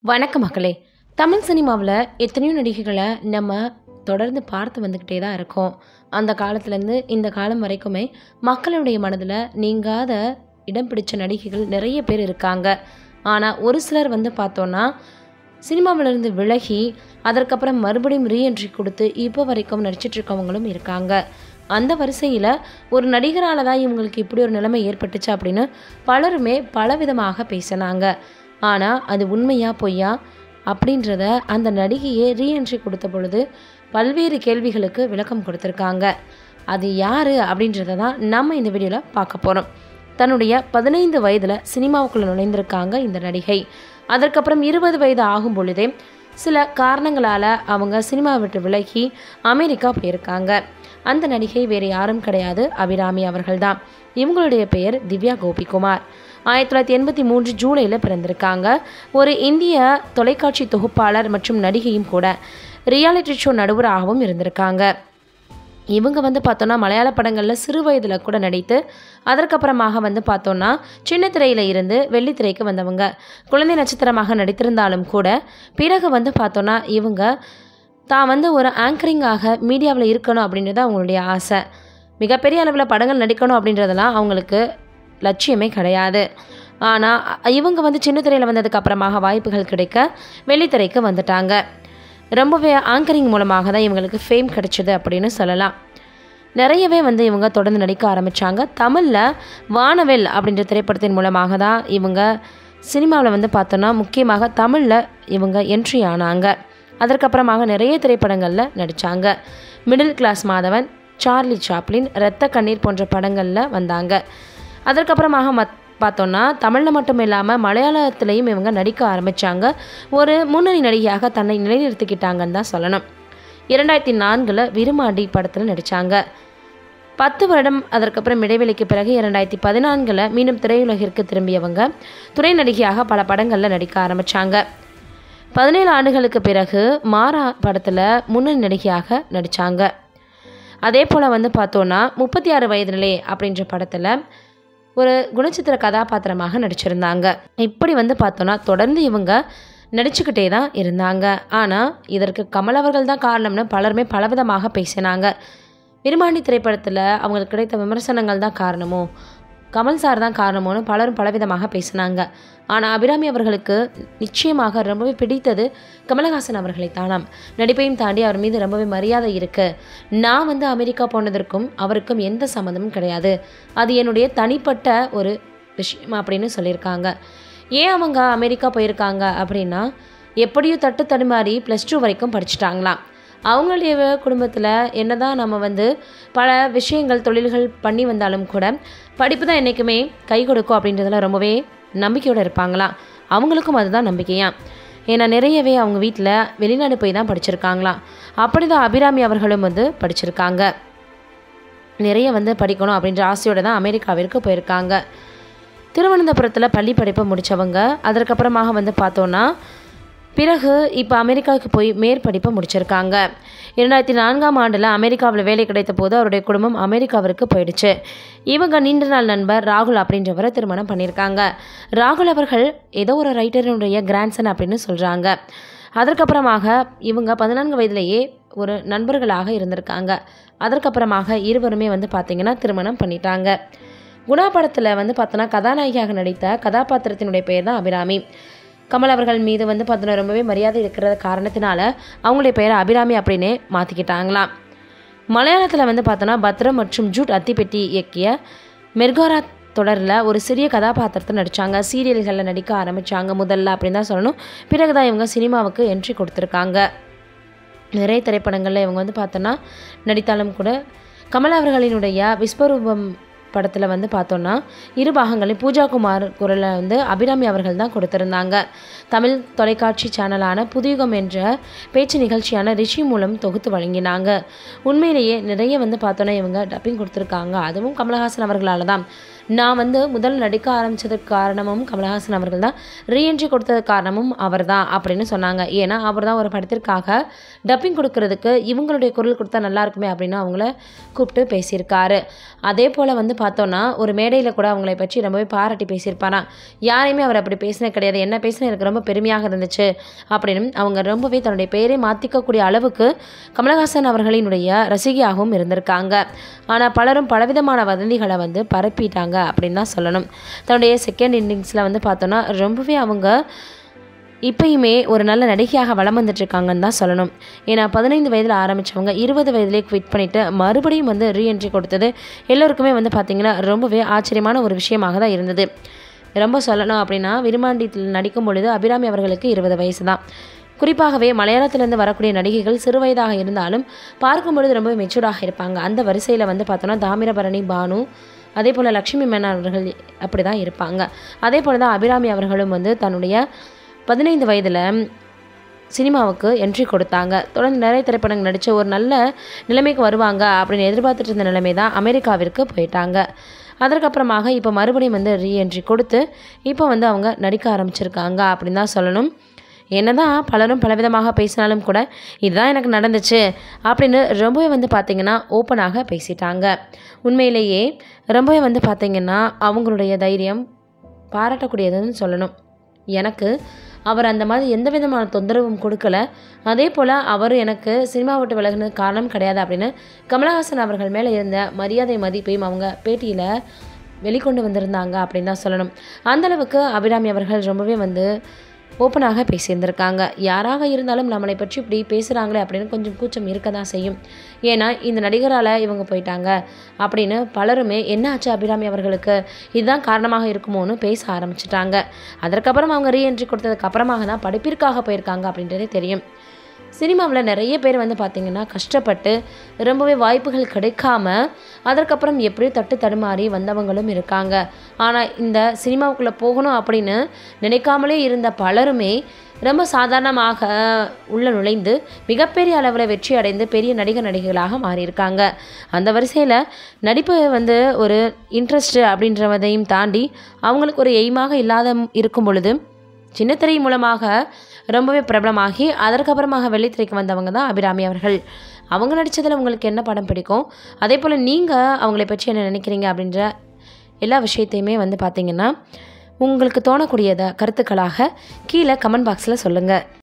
வணக்கம் மக்களே தமிழ் சினிமாவில் எத்தனையோ நடிகைகளை நம்ம தொடர்ந்து பார்த்து வந்துக்கிட்டே தான் இருக்கோம் அந்த காலத்துலேருந்து இந்த காலம் வரைக்குமே மக்களுடைய மனதில் நீங்காத இடம் பிடிச்ச நடிகைகள் நிறைய பேர் இருக்காங்க ஆனால் ஒரு சிலர் வந்து பார்த்தோன்னா சினிமாவிலிருந்து விலகி அதற்கப்புறம் மறுபடியும் ரீஎன்ட்ரி கொடுத்து இப்போ வரைக்கும் நடிச்சிட்டு இருக்கவங்களும் இருக்காங்க அந்த வரிசையில் ஒரு நடிகரால் தான் இவங்களுக்கு இப்படி ஒரு நிலைமை ஏற்பட்டுச்சு அப்படின்னு பலருமே பலவிதமாக பேசினாங்க ஆனால் அது உண்மையா பொய்யா அப்படின்றத அந்த நடிகையே ரீஎன்ட்ரி கொடுத்த பொழுது பல்வேறு கேள்விகளுக்கு விளக்கம் கொடுத்துருக்காங்க அது யார் அப்படின்றத தான் நம்ம இந்த வீடியோவில் பார்க்க போகிறோம் தன்னுடைய பதினைந்து வயதில் சினிமாவுக்குள்ளே நுழைந்திருக்காங்க இந்த நடிகை அதற்கப்புறம் இருபது வயது ஆகும் பொழுதே சில காரணங்களால் அவங்க சினிமா விட்டு விலகி அமெரிக்கா போயிருக்காங்க அந்த நடிகை வேறு யாரும் கிடையாது அபிராமி அவர்கள்தான் இவங்களுடைய பெயர் திவ்யா கோபிகுமார் ஆயிரத்தி தொள்ளாயிரத்தி எண்பத்தி மூன்று ஜூலையில் பிறந்திருக்காங்க ஒரு இந்திய தொலைக்காட்சி தொகுப்பாளர் மற்றும் நடிகையும் கூட ரியாலிட்டி ஷோ நடுவராகவும் இருந்திருக்காங்க இவங்க வந்து பார்த்தோன்னா மலையாள படங்களில் சிறு வயதில் கூட நடித்து அதற்கப்புறமாக வந்து பார்த்தோன்னா சின்ன திரையில் இருந்து வெள்ளித்திரைக்கு வந்தவங்க குழந்தை நட்சத்திரமாக நடித்திருந்தாலும் கூட பிறகு வந்து பார்த்தோன்னா இவங்க தான் வந்து ஒரு ஆங்கரிங்காக மீடியாவில் இருக்கணும் அப்படின்றது அவங்களுடைய ஆசை மிகப்பெரிய அளவில் படங்கள் நடிக்கணும் அப்படின்றதெல்லாம் அவங்களுக்கு லட்சியமே கிடையாது ஆனால் இவங்க வந்து சின்ன திரையில் வந்ததுக்கு அப்புறமாக வாய்ப்புகள் கிடைக்க வெள்ளித்திரைக்கு வந்துட்டாங்க ரொம்பவே ஆங்கரிங் மூலமாக தான் இவங்களுக்கு ஃபேம் கிடைச்சது அப்படின்னு சொல்லலாம் நிறையவே வந்து இவங்க தொடர்ந்து நடிக்க ஆரம்பித்தாங்க தமிழில் வானவில் அப்படின்ற திரைப்படத்தின் மூலமாக தான் இவங்க சினிமாவில் வந்து பார்த்தோன்னா முக்கியமாக தமிழில் இவங்க என்ட்ரி ஆனாங்க அதற்கப்புறமாக நிறைய திரைப்படங்களில் நடித்தாங்க middle class Madhavan Charlie Chaplin Ratha Kanneer போன்ற படங்களில் வந்தாங்க அதற்கப்புறமாக மத் பார்த்தோன்னா தமிழில் மட்டும் இல்லாமல் மலையாளத்துலேயும் இவங்க நடிக்க ஆரம்பித்தாங்க ஒரு முன்னணி நடிகையாக தன்னை நிலைநிறுத்திக்கிட்டாங்கன்னு தான் சொல்லணும் இரண்டாயிரத்தி நான்கில் விருமாண்டி படத்தில் நடித்தாங்க பத்து வருடம் அதற்கப்புறம் இடைவெளிக்கு பிறகு இரண்டாயிரத்தி பதினான்கில் மீண்டும் திரையுலகிற்கு திரும்பியவங்க துணை நடிகையாக பல படங்களில் நடிக்க ஆரம்பித்தாங்க பதினேழு ஆண்டுகளுக்கு பிறகு மாறா படத்தில் முன்னணி நடிகையாக நடித்தாங்க அதே போல் வந்து பார்த்தோன்னா முப்பத்தி ஆறு வயதிலே அப்படின்ற படத்தில் ஒரு குணச்சித்திர கதாபாத்திரமாக நடிச்சிருந்தாங்க இப்படி வந்து பார்த்தோன்னா தொடர்ந்து இவங்க நடிச்சுக்கிட்டே தான் இருந்தாங்க ஆனால் இதற்கு கமல் அவர்கள் தான் காரணம்னு பலருமே பலவிதமாக பேசினாங்க விருமாண்டி திரைப்படத்தில் அவங்களுக்கு கிடைத்த விமர்சனங்கள் தான் காரணமோ கமல் சார் தான் காரணமோன்னு பலரும் பலவிதமாக பேசினாங்க ஆனால் அபிராமி அவர்களுக்கு நிச்சயமாக ரொம்பவே பிடித்தது கமலஹாசன் அவர்களை தானாம் நடிப்பையும் தாண்டி அவர் மீது ரொம்பவே மரியாதை இருக்குது நான் வந்து அமெரிக்கா போனதற்கும் அவருக்கும் எந்த சம்மந்தமும் கிடையாது அது என்னுடைய தனிப்பட்ட ஒரு விஷயம் அப்படின்னு சொல்லியிருக்காங்க ஏன் அவங்க அமெரிக்கா போயிருக்காங்க அப்படின்னா எப்படியும் தட்டு தடுமாறி ப்ளஸ் டூ வரைக்கும் படிச்சுட்டாங்களாம் அவங்களுடைய குடும்பத்தில் என்னதான் நம்ம வந்து பல விஷயங்கள் தொழில்கள் பண்ணி வந்தாலும் கூட படிப்பு தான் என்றைக்குமே கை கொடுக்கும் அப்படின்றதுல ரொம்பவே நம்பிக்கையோடு இருப்பாங்களாம் அவங்களுக்கும் அதுதான் நம்பிக்கையா ஏன்னா நிறையவே அவங்க வீட்டில் வெளிநாடு போய் தான் படிச்சிருக்காங்களாம் அப்படி தான் அபிராமி அவர்களும் வந்து படிச்சிருக்காங்க நிறைய வந்து படிக்கணும் அப்படின்ற ஆசையோடு தான் அமெரிக்காவிற்கு போயிருக்காங்க திருவனந்தபுரத்தில் பள்ளி படிப்பை முடித்தவங்க அதற்கப்புறமாக வந்து பார்த்தோன்னா பிறகு இப்போ அமெரிக்காவுக்கு போய் மேற்படிப்பை முடிச்சிருக்காங்க இரண்டாயிரத்தி நான்காம் ஆண்டில் அமெரிக்காவில் வேலை கிடைத்த போது அவருடைய குடும்பம் அமெரிக்காவிற்கு போயிடுச்சு இவங்க நீண்ட நாள் நண்பர் ராகுல் அப்படின்றவரை திருமணம் பண்ணியிருக்காங்க ராகுல் அவர்கள் ஏதோ ஒரு ரைட்டருடைய கிராண்ட்சன் அப்படின்னு சொல்கிறாங்க அதற்கப்புறமாக இவங்க பதினான்கு வயதிலேயே ஒரு நண்பர்களாக இருந்திருக்காங்க அதற்கப்புறமாக இருவருமே வந்து பார்த்திங்கன்னா திருமணம் பண்ணிட்டாங்க குணா படத்தில் வந்து பார்த்தோன்னா கதாநாயகியாக நடித்த கதாபாத்திரத்தினுடைய பெயர் தான் அபிராமி கமல் அவர்கள் மீது வந்து பார்த்தோன்னா ரொம்பவே மரியாதை இருக்கிற காரணத்தினால அவங்களுடைய பெயரை அபிராமி அப்படின்னே மாற்றிக்கிட்டாங்களாம் மலையாளத்தில் வந்து பார்த்தோன்னா பத்ரம் மற்றும் ஜூட் அத்திப்பெட்டி இயக்கிய மெர்கோரா தொடரில் ஒரு சிறிய கதாபாத்திரத்தை நடித்தாங்க சீரியல்களில் நடிக்க ஆரம்பித்தாங்க முதல்ல அப்படின்னு தான் சொல்லணும் பிறகு தான் இவங்க சினிமாவுக்கு என்ட்ரி கொடுத்துருக்காங்க நிறைய திரைப்படங்களில் இவங்க வந்து பார்த்தோன்னா நடித்தாலும் கூட கமல் அவர்களினுடைய விஸ்வரூபம் படத்தில் வந்து பார்த்தோன்னா இரு பாகங்களையும் பூஜா குமார் குரலை வந்து அபிராமி அவர்கள் தான் கொடுத்துருந்தாங்க தமிழ் தொலைக்காட்சி சேனலான புதியுகம் என்ற பேச்சு நிகழ்ச்சியான ரிஷி மூலம் தொகுத்து வழங்கினாங்க உண்மையிலேயே நிறைய வந்து பார்த்தோன்னா இவங்க டப்பிங் கொடுத்துருக்காங்க அதுவும் கமலஹாசன் அவர்களால் தான் நான் வந்து முதல் நடிக்க ஆரம்பித்ததுக்கு காரணமும் கமலஹாசன் அவர்கள் தான் ரீஎன்ட்ரி கொடுத்ததுக்கு காரணமும் அவர் தான் அப்படின்னு சொன்னாங்க ஏன்னா அவர் தான் ஒரு படத்திற்காக டப்பிங் கொடுக்கறதுக்கு இவங்களுடைய குரல் கொடுத்தா நல்லா இருக்குமே அப்படின்னு அவங்கள கூப்பிட்டு பேசியிருக்காரு அதே போல் வந்து பார்த்தோன்னா ஒரு மேடையில் கூட அவங்களை பற்றி ரொம்பவே பாராட்டி பேசியிருப்பாராம் யாரையுமே அவர் அப்படி பேசினது கிடையாது என்ன பேசினா எனக்கு ரொம்ப பெருமையாக இருந்துச்சு அப்படின்னு அவங்க ரொம்பவே தன்னுடைய பெயரை மாற்றிக்கக்கூடிய அளவுக்கு கமலஹாசன் அவர்களினுடைய ரசிகையாகவும் இருந்திருக்காங்க ஆனால் பலரும் பலவிதமான வதந்திகளை வந்து பரப்பிட்டாங்க அப்படின்னு தான் சொல்லணும் தன்னுடைய செகண்ட் இன்னிங்ஸில் வந்து பார்த்தோன்னா ரொம்பவே அவங்க இப்பயுமே ஒரு நல்ல நடிகையாக வளம் வந்துட்டுருக்காங்கன்னு தான் சொல்லணும் ஏன்னா பதினைந்து வயதில் ஆரம்பித்தவங்க இருபது வயதிலே குவிட் பண்ணிவிட்டு மறுபடியும் வந்து ரீஎன்ட்ரி கொடுத்தது எல்லோருக்குமே வந்து பார்த்திங்கன்னா ரொம்பவே ஆச்சரியமான ஒரு விஷயமாக தான் இருந்தது ரொம்ப சொல்லணும் அப்படின்னா விருமாண்டியில் நடிக்கும் பொழுது அபிராமி அவர்களுக்கு இருபது வயசு தான் குறிப்பாகவே மலையாளத்திலேருந்து வரக்கூடிய நடிகைகள் சிறு வயதாக இருந்தாலும் பார்க்கும் பொழுது ரொம்ப மெச்சூர்டாக இருப்பாங்க அந்த வரிசையில் வந்து பார்த்தோன்னா தாமிரபரணி பானு அதே போல் லக்ஷ்மி மேனன் அவர்கள் அப்படி தான் இருப்பாங்க அதே போல் தான் அபிராமி அவர்களும் வந்து தன்னுடைய பதினைந்து வயதில் சினிமாவுக்கு என்ட்ரி கொடுத்தாங்க தொடர்ந்து நிறைய திரைப்படங்கள் நடித்த ஒரு நல்ல நிலைமைக்கு வருவாங்க அப்படின்னு எதிர்பார்த்துட்டு இருந்த நிலைமை தான் அமெரிக்காவிற்கு போயிட்டாங்க அதற்கப்புறமாக இப்போ மறுபடியும் வந்து ரீஎன்ட்ரி கொடுத்து இப்போ வந்து அவங்க நடிக்க ஆரம்பிச்சிருக்காங்க அப்படின்னு தான் சொல்லணும் என்னதான் பலரும் பலவிதமாக பேசினாலும் கூட இதுதான் எனக்கு நடந்துச்சு அப்படின்னு ரொம்பவே வந்து பார்த்திங்கன்னா ஓப்பனாக பேசிட்டாங்க உண்மையிலேயே ரொம்பவே வந்து பார்த்திங்கன்னா அவங்களுடைய தைரியம் பாராட்டக்கூடியதுன்னு சொல்லணும் எனக்கு அவர் அந்த மாதிரி எந்த விதமான தொந்தரவும் கொடுக்கல அதே போல் அவர் எனக்கு சினிமா விட்டு விலகினது காரணம் கிடையாது அப்படின்னு கமலஹாசன் அவர்கள் மேலே இருந்த மரியாதை மதிப்பையும் அவங்க பேட்டியில் வெளிக்கொண்டு வந்திருந்தாங்க அப்படின்னு தான் சொல்லணும் அந்தளவுக்கு அபிராமி அவர்கள் ரொம்பவே வந்து ஓப்பனாக பேசியிருந்திருக்காங்க யாராக இருந்தாலும் நம்மளை பற்றி இப்படி பேசுகிறாங்களே அப்படின்னு கொஞ்சம் கூச்சம் இருக்க தான் செய்யும் ஏன்னா இந்த நடிகரால் இவங்க போயிட்டாங்க அப்படின்னு பலருமே என்ன ஆச்சு அபிராமி அவர்களுக்கு இதுதான் காரணமாக இருக்குமோன்னு பேச ஆரம்பிச்சிட்டாங்க அதற்கப்புறம் அவங்க ரீஎன்ட்ரி கொடுத்ததுக்கு அப்புறமாக தான் படிப்பிற்காக போயிருக்காங்க அப்படின்றதே தெரியும் சினிமாவில் நிறைய பேர் வந்து பார்த்திங்கன்னா கஷ்டப்பட்டு ரொம்பவே வாய்ப்புகள் கிடைக்காம அதற்கப்புறம் எப்படியோ தட்டு தடுமாறி வந்தவங்களும் இருக்காங்க ஆனால் இந்த சினிமாவுக்குள்ளே போகணும் அப்படின்னு நினைக்காமலே இருந்த பலருமே ரொம்ப சாதாரணமாக உள்ள நுழைந்து மிகப்பெரிய அளவில் வெற்றி அடைந்து பெரிய நடிகர் நடிகைகளாக மாறியிருக்காங்க அந்த வரிசையில் நடிப்பு வந்து ஒரு இன்ட்ரெஸ்ட் அப்படின்றவதையும் தாண்டி அவங்களுக்கு ஒரு எய்மாக இல்லாத இருக்கும் பொழுது சின்னத்திரை மூலமாக ரொம்பவே பிரபலமாகி அதற்கப்புறமாக வெள்ளித்திரைக்கு வந்தவங்க தான் அபிராமி அவர்கள் அவங்க நடித்ததில் உங்களுக்கு என்ன படம் பிடிக்கும் அதே போல் நீங்கள் அவங்களை பற்றி என்ன நினைக்கிறீங்க அப்படின்ற எல்லா விஷயத்தையுமே வந்து பார்த்தீங்கன்னா உங்களுக்கு தோணக்கூடியத கருத்துக்களாக கீழே கமெண்ட் பாக்ஸில் சொல்லுங்கள்